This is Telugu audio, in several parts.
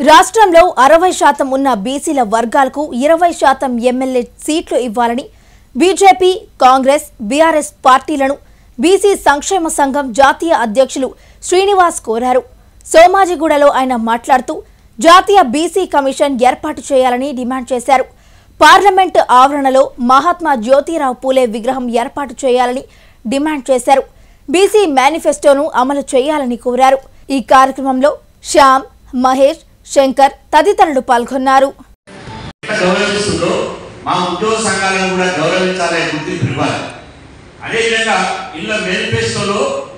రాష్ట్రంలో అరవై శాతం ఉన్న బీసీల వర్గాలకు ఇరవై శాతం ఎమ్మెల్యే సీట్లు ఇవ్వాలని బీజేపీ కాంగ్రెస్ బీఆర్ఎస్ పార్టీలను బీసీ సంక్షేమ సంఘం జాతీయ అధ్యక్షులు శ్రీనివాస్ కోరారు సోమాజిగూడలో ఆయన మాట్లాడుతూ జాతీయ బీసీ కమిషన్ ఏర్పాటు చేయాలని డిమాండ్ చేశారు పార్లమెంటు ఆవరణలో మహాత్మా జ్యోతిరావు పూలే విగ్రహం ఏర్పాటు చేయాలని డిమాండ్ చేశారు బీసీ మేనిఫెస్టోను అమలు చేయాలని కోరారు ఈ కార్యక్రమంలో శ్యామ్ మహేష్ శంకర్ తదితరులు పాల్గొన్నారు ఎంత గౌరవిస్తుందో మా ఉద్యోగ సంఘాలను కూడా గౌరవించాలనే గుర్తింపు ఇవ్వాలి అదేవిధంగా ఇళ్ళ మేనిఫెస్టోలో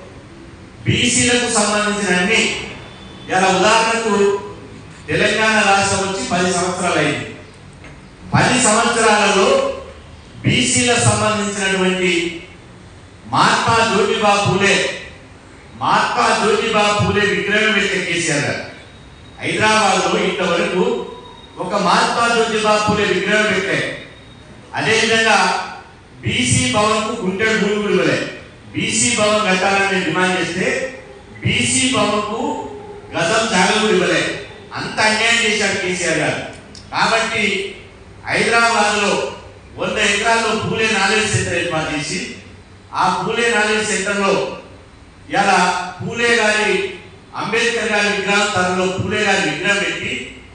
బీసీలకు సంబంధించిన అన్ని ఇలా ఉదాహరణకు తెలంగాణ రాష్ట్రం వచ్చి పది సంవత్సరాలు అయింది పది సంవత్సరాలలో బీసీలకు సంబంధించినటువంటి మహాత్మా జ్యోతిబా పూలే మహాత్మా జ్యోతిబా పూలే విగ్రహం పెట్టే కేసీఆర్ గారు హైదరాబాద్ లో ఇంతవరకు ఒక మహాత్మా జ్యోతిబా పూలే విగ్రహం పెట్టారు అదేవిధంగా బీసీ భవన్ కు గుంటెడు భూమి కూడా ఇవ్వలే బీసీ భవన్ కట్టాలని మేము డిమాండ్ చేస్తే బీసీ భవన్ కు గజం జాగ కూడా ఇవ్వలే అంత అన్యాయం చేశాడు కేసీఆర్ గారు కాబట్టి హైదరాబాద్ లో వంద ఎకరాల్లో పూలే నాలెడ్జ్ సెంటర్ ఏర్పాటు చేసి ఆ పూలే నాలెడ్జ్ సెంటర్ లో ఇలా పూలే గారి అంబేద్కర్ గారి విగ్రహం తనలో పూలే గారి విగ్రహం పెట్టి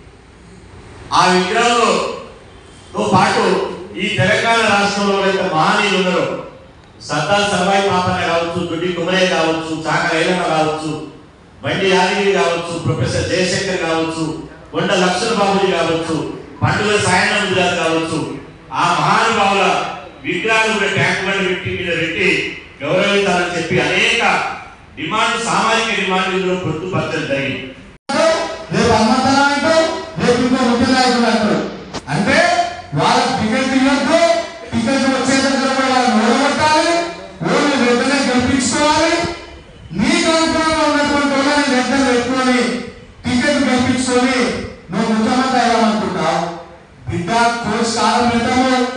ఆ విగ్రహంలో తో పాటు ఈ తెలంగాణ రాష్ట్రంలో యొక్క మహనీయులు ఉన్నారు సర్దార్ సర్వాయి పాపన్న కావచ్చు దొడ్డి కుమరయ్య కావచ్చు చాకర ఏలమ్మ కావచ్చు బండి యాదగిరి కావచ్చు ప్రొఫెసర్ జయశంకర్ కావచ్చు కొండ లక్ష్మణ బాబుజీ కావచ్చు పండుగ సాయనం గారు కావచ్చు ఆ మహానుభావుల విగ్రహాలు కూడా ట్యాంక్ బండ్ పెట్టి మీద పెట్టి గౌరవించాలని చెప్పి అనేక డిమాండ్ సామాజిక డిమాండ్ ఇందులో పొందుపరచడం జరిగింది రేపు అమ్మతనం అంటావు రేపు ఇంకో ముఖ్య నాయకుడు అంటాడు అంటే వాళ్ళ టికెట్ ఇవ్వద్దు టికెట్ వచ్చే దగ్గర కూడా వాళ్ళని ఓడగొట్టాలి ఓడి వెంటనే గెలిపించుకోవాలి నీకు అనుకూలంగా ఉన్నటువంటి వాళ్ళని వెంటనే పెట్టుకొని టికెట్ గెలిపించుకొని నువ్వు ముఖ్యమంత్రి అయ్యామనుకుంటావు బిడ్డ కోర్సు కాలం పెట్టము